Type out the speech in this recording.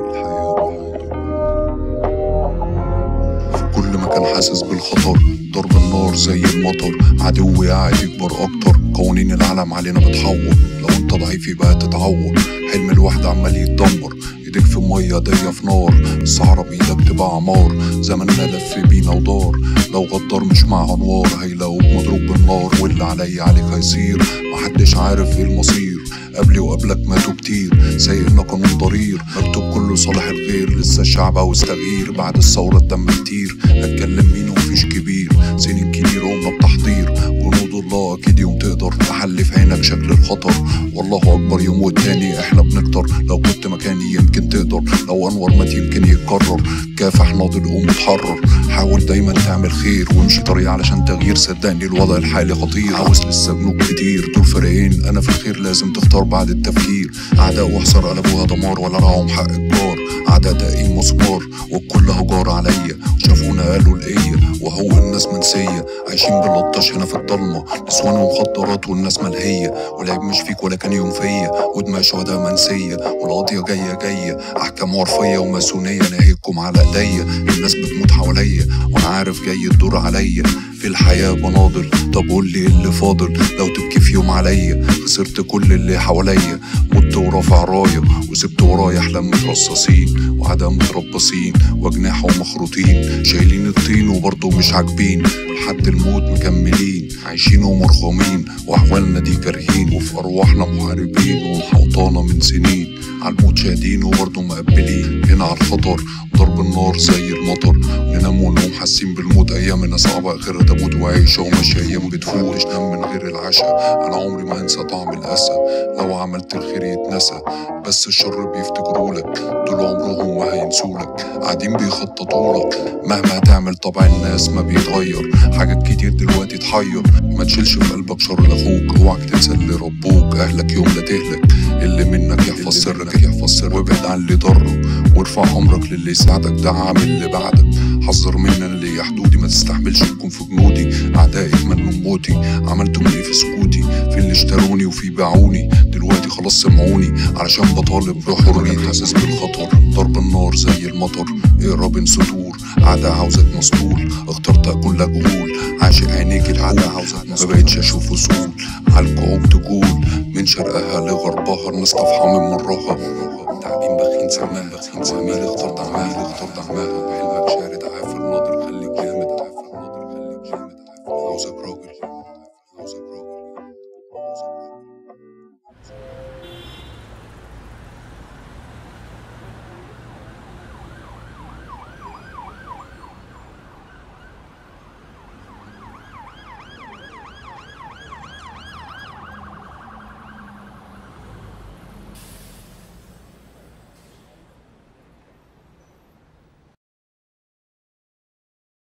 في كل مكان حاسس بالخطر ضرب النار زي المطر عدوي قاعد يكبر اكتر قوانين العالم علينا بتحور لو انت ضعيف يبقى تتعور حلم الواحد عمال يتدمر ايديك في ميه ايديا في نار الصحراء بايدك تبقى عمار زماننا لف بينا ودار لو غدار مش مع انوار هيلاقوك مضروب بالنار واللي عليا عليك هيصير محدش عارف ايه المصير قبلي وقبلك ماتوا كتير سايقنا قانون ضرير مكتوب كله صالح الغير لسه الشعب عاوز تغيير بعد الثورة الدم كتير اتكلم مين ومفيش كبير سنين كتير قمنا بتحضير جنود الله اكيد يوم تقدر تحلي في عينك شكل الخطر والله اكبر يوم والتاني احنا بنكتر لو كنت مكاني يمكن تقدر لو انور مات يمكن يتكرر كافح ناضل قوم اتحرر حاول دايما تعمل خير وامشي طريق علشان تغيير صدقني الوضع الحالي خطير عاوز لسه بنوك كتير دول فريقين انا في الخير لازم تختار بعد التفكير اعداء وحصر قلبوها دمار ولا رعاهم حق الجار اعداء دقيق مسمار والكل هجار عليا شافونا قالوا الايه وهو الناس منسيه عايشين باللطاش هنا في الضلمه نسوان ومخدرات والناس ملهيه والعيب مش فيك ولا كان يوم فيا ودماء شهداء منسيه والقضيه جايه جايه احكام عرفيه وماسونيه ناهيكم على ايديا الناس بتموت حواليا وانا عارف جاي الدور عليا في الحياة بناضل طب قول لي إيه اللي فاضل لو تبكي في يوم عليا خسرت كل اللي حواليا مت ورافع راية وسبت ورايا أحلام مترصصين وعدم متربصين وجناح ومخروطين شايلين الطين وبرضه مش عاجبين لحد الموت مكملين عايشين ومرغمين وأحوالنا دي كارهين وفي أرواحنا محاربين ومحوطانا من سنين عالموت شاهدين وبرضه مقبلين هنا على الخطر ضرب النار زي المطر ننام ونقوم حاسين بالموت ايامنا صعبة اخرها تموت وعيشة وماشي ايام بتفوت مش نام من غير العشاء انا عمري ما هنسى طعم الاسى لو عملت الخير يتنسى بس الشر بيفتكرولك دول عمرهم ما هينسولك قاعدين بيخططولك مهما هتعمل طبع الناس ما بيتغير حاجات كتير دلوقتي تحير ما تشيلش في قلبك شر لاخوك اوعك تنسى اللي ربوك اهلك يوم لا تهلك اللي منك يحفظ سرك يحفظ سرك وابعد عن اللي ضره وارفع عمرك للي يساعدك دعم اللي بعدك حذر مني انا اللي حدودي ما تستحملش تكون في جنودي اعدائي يتمنوا موتي عملتوا مني في سكوتي في اللي اشتروني وفي باعوني دلوقتي خلاص سمعوني علشان بطالب بحرية حاسس بالخطر ضرب النار زي المطر اقرا بين سطور عادة عاوزك مسطول اخترت اكون لك غول عاشق عينيك العادة عاوزك مسطول ما بقتش اشوف وصول عالكعوب تقول من شرقها لغربها الناس طافحة من مرها تعليم بخين سماها بخين سماها اختار دعمها اختار دعمها حلمك شارد عافر ناضل خليك جامد عافر ناضل خليك جامد عافر عاوزك راجل